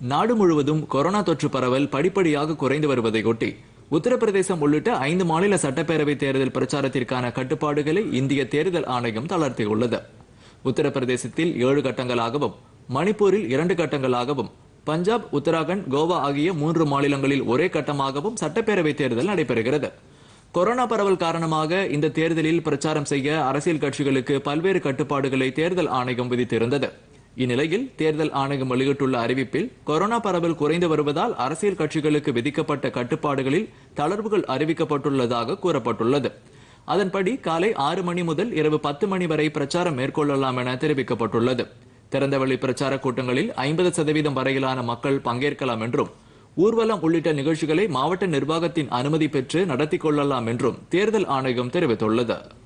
நாடு முழுவதும் கொரோனா தொற்று பரவல் படிப்படியாக குறைந்து வருவதையொட்டி உத்தரப்பிரதேசம் உள்ளிட்ட ஐந்து மாநில சட்டப்பேரவை தேர்தல் பிரச்சாரத்திற்கான கட்டுப்பாடுகளை இந்திய தேர்தல் ஆணையம் தளர்த்தியுள்ளது உத்தரப்பிரதேசத்தில் ஏழு கட்டங்களாகவும் மணிப்பூரில் இரண்டு கட்டங்களாகவும் பஞ்சாப் உத்தராகண்ட் கோவா ஆகிய மூன்று மாநிலங்களில் ஒரே கட்டமாகவும் சட்டப்பேரவை தேர்தல் நடைபெறுகிறது கொரோனா பரவல் காரணமாக இந்த தேர்தலில் பிரச்சாரம் செய்ய அரசியல் கட்சிகளுக்கு பல்வேறு கட்டுப்பாடுகளை தேர்தல் ஆணையம் விதித்திருந்தது இந்நிலையில் தேர்தல் ஆணையம் வெளியிட்டுள்ள அறிவிப்பில் கொரோனா பரவல் குறைந்து வருவதால் அரசியல் கட்சிகளுக்கு விதிக்கப்பட்ட கட்டுப்பாடுகளில் தளர்வுகள் அறிவிக்கப்பட்டுள்ளதாக கூறப்பட்டுள்ளது அதன்படி காலை ஆறு மணி முதல் இரவு பத்து மணி வரை பிரச்சாரம் மேற்கொள்ளலாம் என தெரிவிக்கப்பட்டுள்ளது திறந்தவெளி பிரச்சார கூட்டங்களில் ஐம்பது சதவீதம் வரையிலான மக்கள் பங்கேற்கலாம் என்றும் ஊர்வலம் உள்ளிட்ட நிகழ்ச்சிகளை மாவட்ட நிர்வாகத்தின் அனுமதி பெற்று நடத்தி கொள்ளலாம் என்றும் தேர்தல் ஆணையம் தெரிவித்துள்ளது